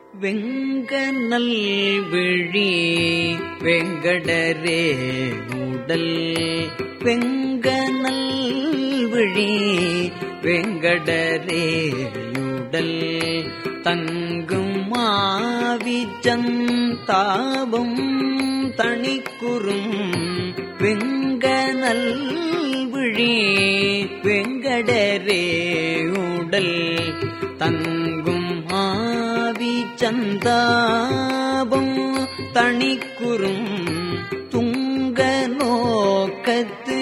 வெங்கநல் விழி வெங்கடரே உடல் வெங்கநல் விழி வெங்கடரே உடல் தங்கும் மாவிச்சம் தாபம் தணிக்குறும் வெங்கநல் விழி வெங்கடரே உடல் தங்கும் ஆவி சந்தாபம் தணிக்குறும் துங்க நோக்கத்து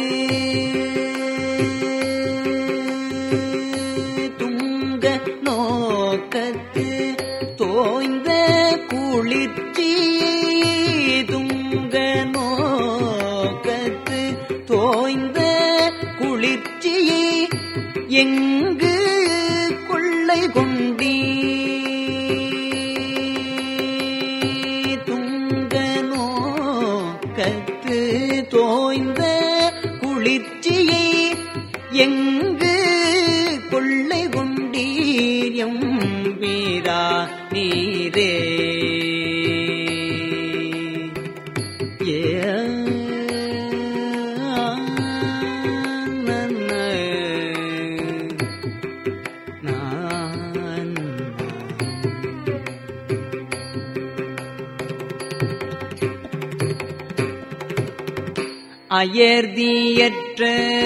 துங்க நோக்கத்து தோய்ந்த குளிர்ச்சி துங்க நோக்கத்து தோய்ந்த குளிர்ச்சியை எங்கு கொள்ளை கொண்டீ துங்க நோக்கத்து தோய்ந்த குளிர்ச்சியை எங்கு கொள்ளை கொண்டீரியம் வீரா நீரே ஏ நான் அயர்தியற்ற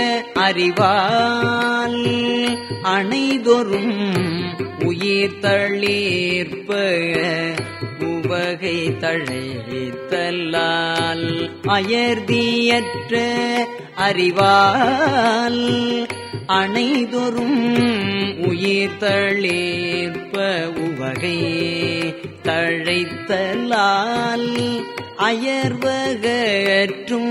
அறிவால் அணைதொரும் உயிர் தளிர்ப்ப உவகை தழைத்தலால் அயர்தியற்ற அறிவால் அணைதொரும் உயிர் தளிர்ப்ப உவகை தழைத்தலால் அயர்வகற்றும்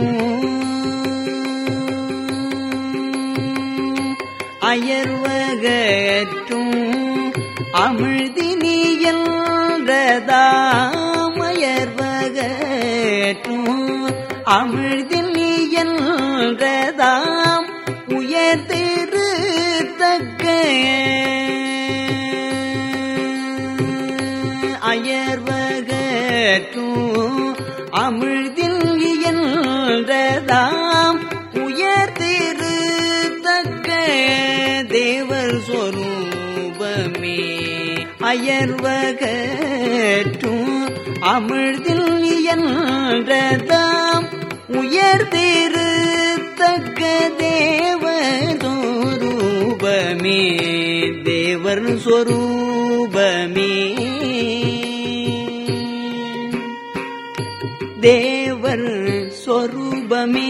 அயர்வகற்றும் அமிழ்தினியல்றதாம் அயர்வகற்றும் அமிழ்தினியல்றதாம் உயர்திரு தக்க அயர்வகற்றும் அமிழ்தில் இயன்றதாம் உயர்திரு தக்க தேவர் சொரூபமே அயர்வகற்றும் அமிழ்தில் இயன்றதாம் உயர்திரு தக்க தேவர் சொரூபமே தேவர் சொரூபமே தேவர் சொரூபமே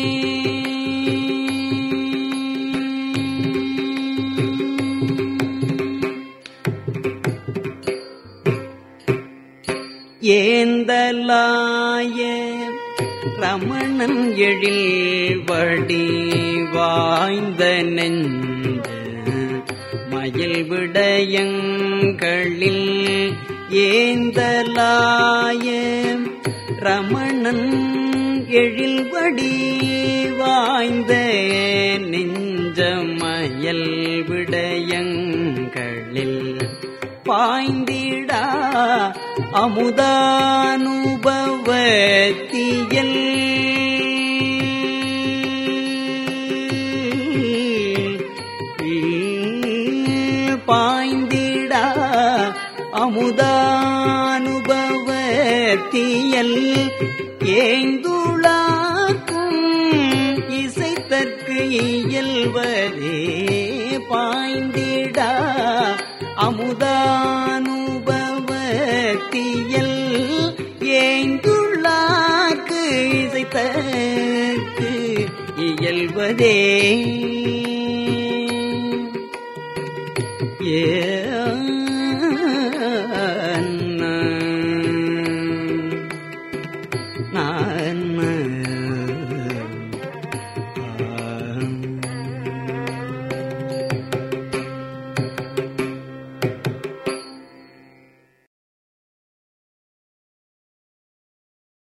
ஏந்தலாய ரமணன் எழில் வடி வாய்ந்த நெஞ்ச மயில் விடயங்களில் ஏந்தலாய ரமணன் எழில்வடி வாய்ந்த நெஞ்சமயல் விடயங்களில் பாய்ந்திடா அமுதானுபவத்தியல் பாய்ந்திடா அமுதானுபவத்தியல் ஏந்துளாக்கும் இசைத்தற்கு இயல்வரே பாய்ந்திடா அமுதானுபவத்தியல் ஏந்துள்ளாக்கு இசைத்தற்கு இயல்வதே ஏ